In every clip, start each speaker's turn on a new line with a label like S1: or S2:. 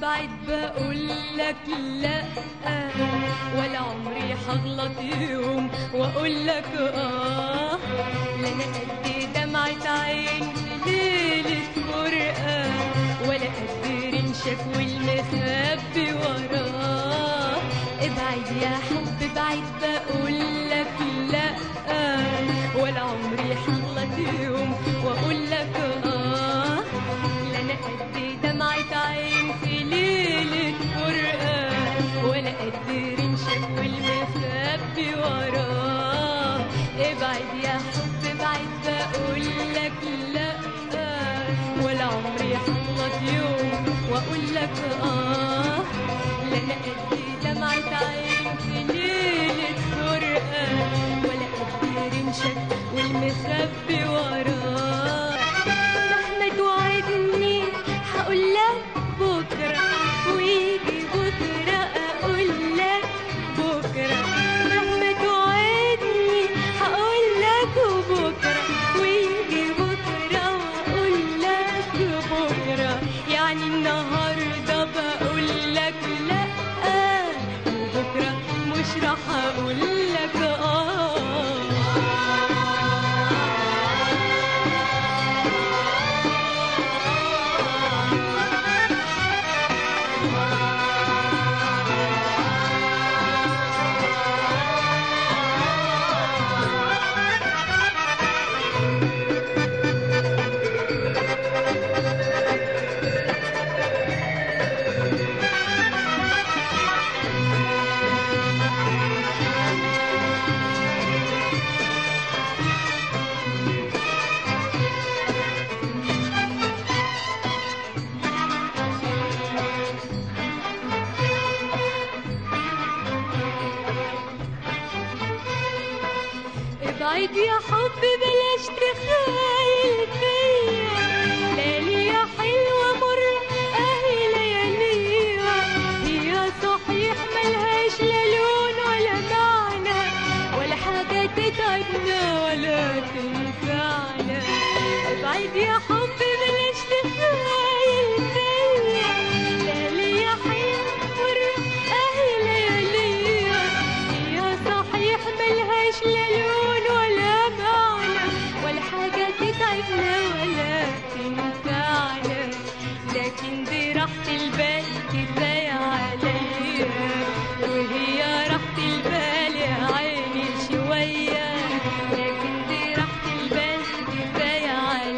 S1: ابعد بقول لك لا ولا عمري هغلط يوم واقول لك اه لا انا قد دمعة عين في ليلة فرقة ولا قد رمشك والمخبي وراه ابعد يا حب ابعد بقول لك لا ولا عمري هغلط يوم واقول لك اه لا انا قد دمعة عين في ليلة فرقة ولا قد رمشك والمخبي وراه ابعد يا حب ابعد بقول لك لا ولا عمري هغلط يوم واقول لك اه لا انا قد دمعة عين في ليلة فرقة ولا قد رمشك والمخبي وراه مهما توعدني هقول لك بكرة ويجي بكرة أقول لك بكرة مهما توعدني هقول لك بكرة ويجي بكرة وأقول لك بكرة يعني النهاردة بقول لك لأ وبكرة مش راح أقول لك آه ابعد يا حب بلاش تخايل فيا ليالي يا حلوة مر اهي لياليها هي صحيح ملهاش لا لون ولا معنى ولا حاجة تتعبنا ولا تنفعنا ابعد يا حب بلاش تخايل فيا ليالي يا حلوة مر اهي لياليها هي صحيح ملهاش لا لون ولا معنى ولا حاجة تتعبنا ولا تنفعنا لكن دي راحة البال كفاية عليا وهي راحة البال يا عيني شوية لكن دي راحة البال كفاية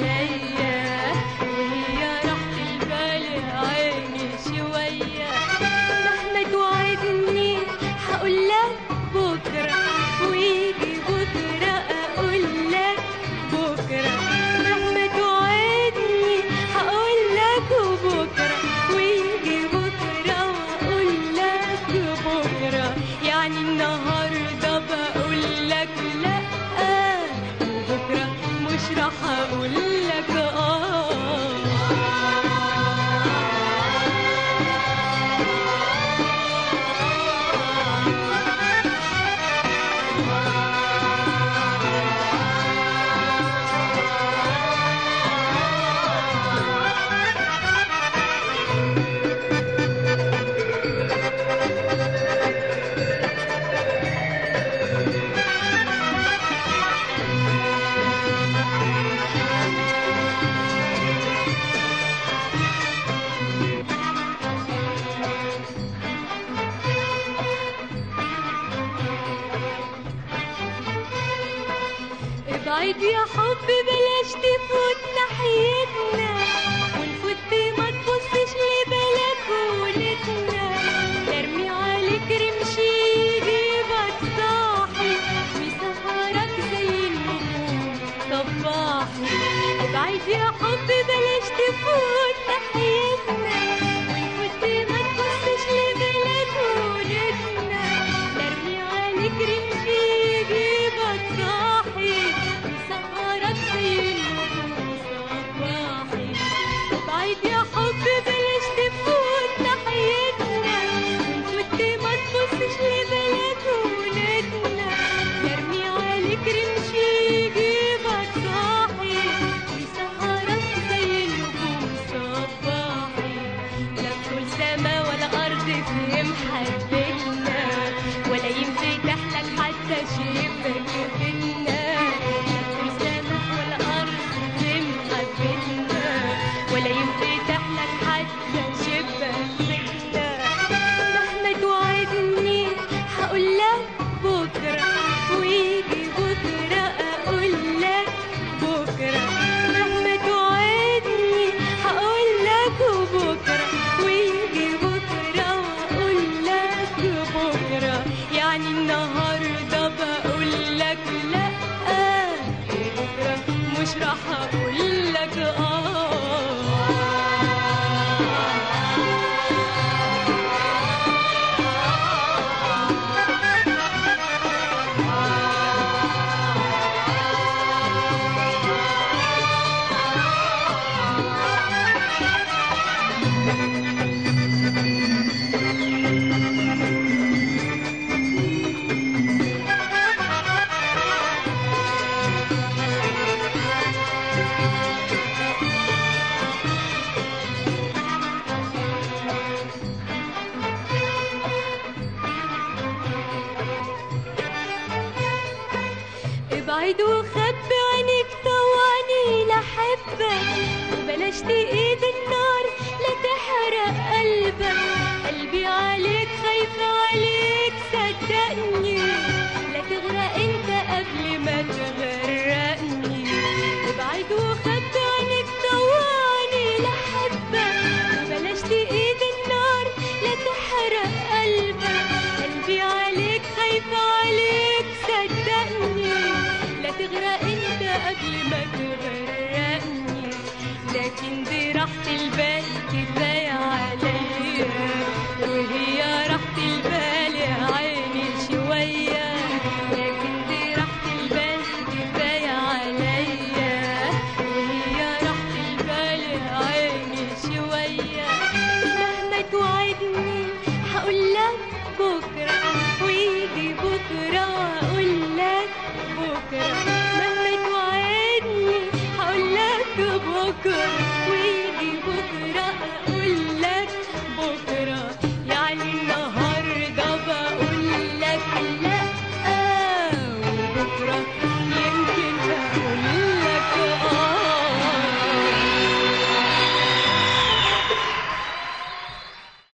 S1: عليا وهي راحة البال يا عيني شوية مهما توعدني هقول لك بكرة ويجي بكرة أقول لك بكرة مهما توعدني هقول لك بكرة ويجي بكرة وأقول لك بكرة يعني النهاردة بقول لك لأ وبكرة مش راح أقول لك آه ابعد يا حب بلاش تفوت ناحيتنا ونفوت ما تبصش لبلكونتنا ترمي عليك رمشي يجيبك صاحي ويسهرك زي النجوم صباحي ابعد يا حب بلاش تفوت ناحيتنا ونفوت ما تبصش لبلكونتنا ترمي عليك رمشي يجيبك صاحي ويسهرك زي النجوم صباحي ابعد يا حب بلاش تفوت ناحيتنا ونفوت ما تبصش لبلكونتنا ترمي عليك رمشي يجيبك صاحي ويسهرك حتى شبك بينا لا السماء والأرض بمحبتنا ولا ينفتح لك حتى شبك بينا مهما توعدني هقول لك بكرة ويجي بكرة أقول لك بكرة مهما توعدني هقول لك بكرة ويجي بكرة وأقول لك بكرة يعني النهاردة بقول لك لأ بكرة مش راح أقول لك آه ابعد وخبي عينك طوعني لحبك بلاش تقيد النار لا تحرق قلبك قلبي عليك خايفة عليك صدقني